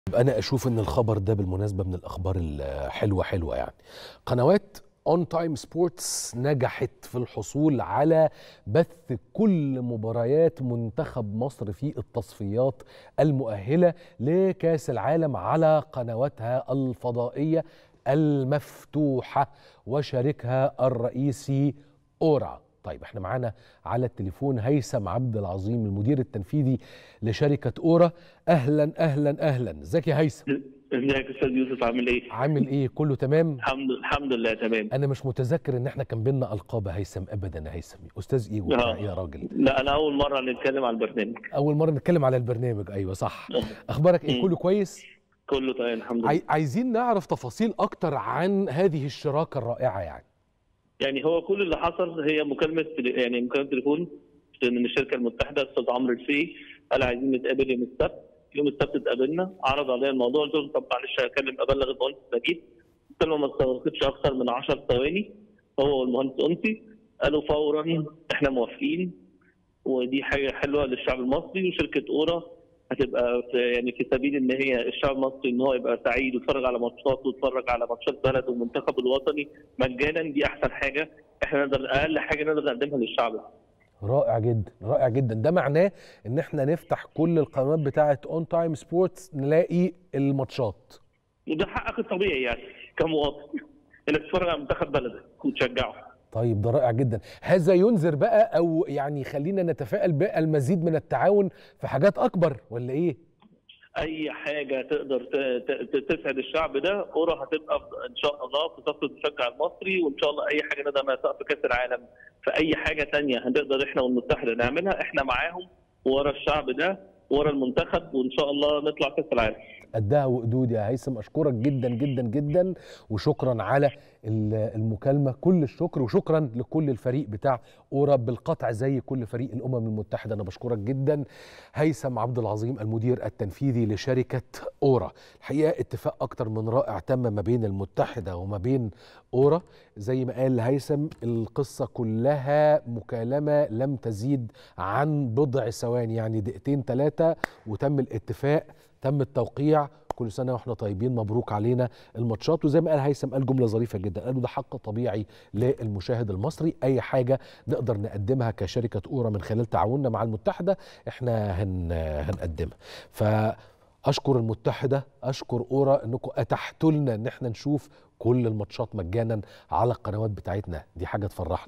انا اشوف ان الخبر ده بالمناسبه من الاخبار الحلوه حلوه يعني قنوات اون تايم سبورتس نجحت في الحصول على بث كل مباريات منتخب مصر في التصفيات المؤهله لكاس العالم على قنواتها الفضائيه المفتوحه وشاركها الرئيسي اورا طيب احنا معانا على التليفون هيثم عبد العظيم المدير التنفيذي لشركه اورا اهلا اهلا اهلا ازيك يا هيثم ازيك يا استاذ يوسف عامل ايه؟ عامل ايه كله تمام الحمد الحمد لله تمام انا مش متذكر ان احنا كان بينا القاب يا هيثم ابدا يا هيثم استاذ ايه وبتاع آه. ايه يا راجل لا انا اول مره نتكلم على البرنامج اول مره نتكلم على البرنامج ايوه صح اخبارك ايه مم. كله كويس كله تمام الحمد لله عاي... عايزين نعرف تفاصيل اكتر عن هذه الشراكه الرائعه يعني يعني هو كل اللي حصل هي مكالمه تلي- يعني مكالمه تليفون من الشركه المتحده استاذ عمرو الفقي قال عايزين نتقابل يوم السبت يوم السبت اتقابلنا عرض عليا الموضوع قلت له طب معلش هكلم ابلغ المهندس نجيب قلت له ما استغرقتش اكثر من 10 ثواني هو والمهندس انسي قالوا فورا احنا موافقين ودي حاجه حلوه للشعب المصري وشركه اورا هتبقى في يعني في سبيل ان هي الشعب المصري ان هو يبقى سعيد ويتفرج على ماتشات ويتفرج على ماتشات بلده والمنتخب الوطني مجانا دي احسن حاجه احنا نقدر اقل حاجه نقدر نقدمها للشعب رائع جدا رائع جدا ده معناه ان احنا نفتح كل القنوات بتاعه اون تايم سبورتس نلاقي الماتشات وده حقك الطبيعي يعني كمواطن انك تتفرج على منتخب بلدك وتشجعه طيب ده رائع جدا هذا ينذر بقى او يعني خلينا نتفائل بقى المزيد من التعاون في حاجات اكبر ولا ايه اي حاجه تقدر ت- ت- ت- تسعد الشعب ده اورا هتبقى في- ان شاء الله في صف المشجع المصري وان شاء الله اي حاجه نقدر نعملها في كاس العالم في اي حاجه تانية هنقدر احنا والمتحده نعملها احنا معاهم ورا الشعب ده ورا المنتخب وان شاء الله نطلع كاس العالم قدها وقدود يا هيثم اشكرك جدا جدا جدا وشكرا على ال- المكالمه كل الشكر وشكرا لكل الفريق بتاع اورا بالقطع زي كل فريق الامم المتحده انا بشكرك جدا هيثم عبد العظيم المدير التنفيذي لشركه اورا الحقيقه اتفاق اكتر من رائع تم ما بين المتحده وما بين اورا زي ما قال هيثم القصه كلها مكالمه لم تزيد عن بضع ثواني يعني دقيقتين ثلاثه وتم الاتفاق تم التوقيع كل سنه واحنا طيبين مبروك علينا الماتشات وزي ما قال هيثم قال جمله ظريفه جدا قالوا ده حق طبيعي للمشاهد المصري اي حاجه نقدر نقدمها كشركه اورا من خلال تعاوننا مع المتحده احنا هن هنقدمها فاشكر المتحده اشكر اورا انكم اتحتوا لنا ان احنا نشوف كل الماتشات مجانا على القنوات بتاعتنا دي حاجه تفرحنا